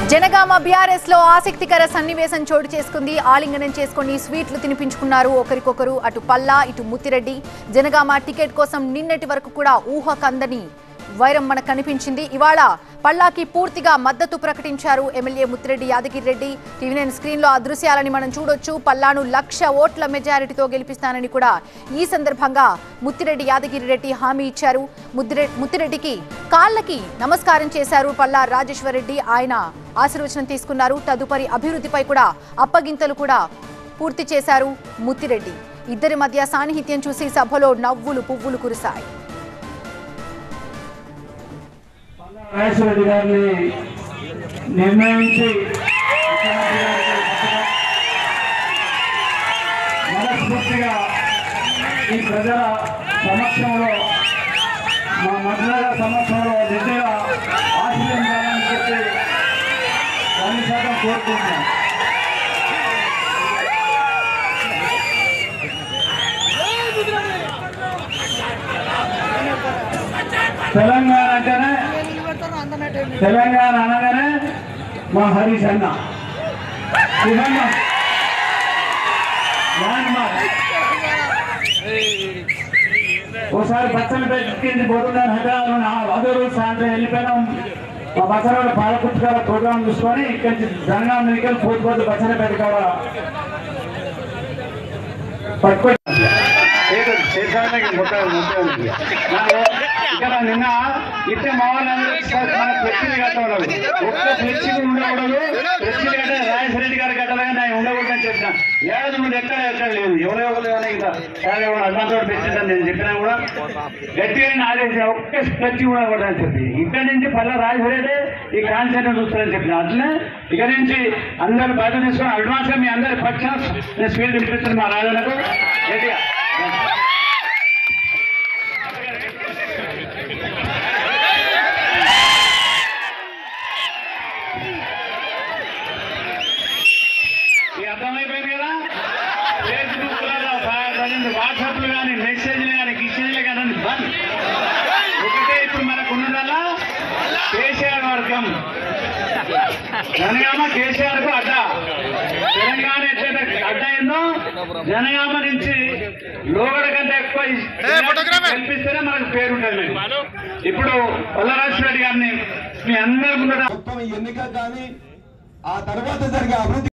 Janagama BRS లో ఆసక్తికర సన్నివేశం చోటు చేసుకుంది ఆలింగనం చేసుకుని స్వీట్లు తినిపించుకున్నారు ఒకరికొకరు అటు పల్లా ఇటు ముత్తిరెడ్డి జనగామ టికెట్ కోసం నిన్నటి వరకు కూడా ఊహకందని వైరం మనకు కనిపించింది ఇవాళ పల్లాకి పూర్తిగా మద్దతు ప్రకటించారు MLA Muthireddy Yadagiri Reddy TV nine screen లో ఆ దృశ్యాలని మనం చూడొచ్చు పల్లాను లక్ష ఓట్ల మెజారిటీతో గెలిపిస్తానని కూడా ఈ సందర్భంగా ముత్తిరెడ్డి యాదగిరి రెడ్డి హామీ ఇచ్చారు ముద్దిరె- ముత్తిరెడ్డికి కాళ్ళకి నమస్కారం చేశారు పల్లా రాజేశ్వర్ రెడ్డి ఆయన ఆశీర్వచనం తీసుకున్నారు తదుపరి అభివృద్ధిపై కూడా అప్పగింతలు కూడా పూర్తి చేశారు ముత్తిరెడ్డి ఇద్దరి మధ్య సాన్నిహిత్యం చూసి సభలో నవ్వులు పువ్వులు కురిశాయి రాజేశ్వరరెడ్డి గారిని నిర్ణయించి మనస్ఫూర్తిగా ఈ ప్రజల సమక్షంలో మా మహిళల సమక్షంలో నిజంగా ఆశీర్వదించాలని చెప్పి వంద శాతం కోరుకుంటున్నాం తెలంగాణ అంటేనే తెలంగాణ అనగానే మా హరీష్ అన్న నిజంగా ల్యాండ్ మార్క్ ఒకసారి బచ్చలు పెట్టుకుంది పోతున్నాను హైదరాబాద్ అదే రోజు సాయంత్రం వెళ్ళిపోయినాం మా బచ్చల పాలకుర్తి ప్రోగ్రామ్ చూసుకొని ఇక్కడి నుంచి జనగాం మీదకి పోతు పోతు బచ్చల పేట కాడ పట్టుకొని ఇక్కడ నిన్న ఇట్టే మా వాళ్ళందరూ ఒకసారి మన ఫ్లెక్సీలు కట్టవాలి ఒక్క ఫ్లెక్సీ ఉండకూడదు ఫ్లెక్సీలు కట్టే రాజశేఖరెడ్డి గారి కట్టాలని నేను ఉండకూడదు అని చెప్పిన ఏడాది ముందు ఎక్కడ ఎక్కడ లేదు ఎవరో ఎవరు కానీ ఇంకా సార్ ఎవరు అడ్వాన్స్ పెట్టిందని నేను చెప్పినా కూడా గట్టిగా ఆదేశం ఒక్క ఫ్లెక్సీ ఉండకూడదు అని చెప్పి ఇక్కడ నుంచి పల్ల రాజశేఖరెడ్డి ఈ కాన్సెప్ట్ చూస్తారని చెప్పిన అట్లనే ఇక నుంచి అందరు బాధ్యత తీసుకొని అడ్వాన్స్ మీ అందరి పక్షాన నేను స్పీడ్ తినిపిస్తాను మా రాజులకు గట్టిగా ఈ అర్థమైపోయింది కదా ఫేస్బుక్ వాట్సాప్లు కానీ మెసేజ్లు కానీ కిచెన్లు కానీ బంద్ ఒకటే ఇప్పుడు మనకు ఉన్నదల్లా కేసీఆర్ వర్గం జనగామ కేసీఆర్ కు అడ్డ తెలంగాణ ఎట్లయితే అడ్డ అయిందో జనగామ నుంచి లోగడ కంటే ఎక్కువ కల్పిస్తేనే మనకు పేరు ఉంటుంది ఇప్పుడు వల్లరాజు రెడ్డి గారిని మీ అందరి ముందర మొత్తం ఈ ఎన్నిక కానీ ఆ తర్వాత జరిగే అభివృద్ధి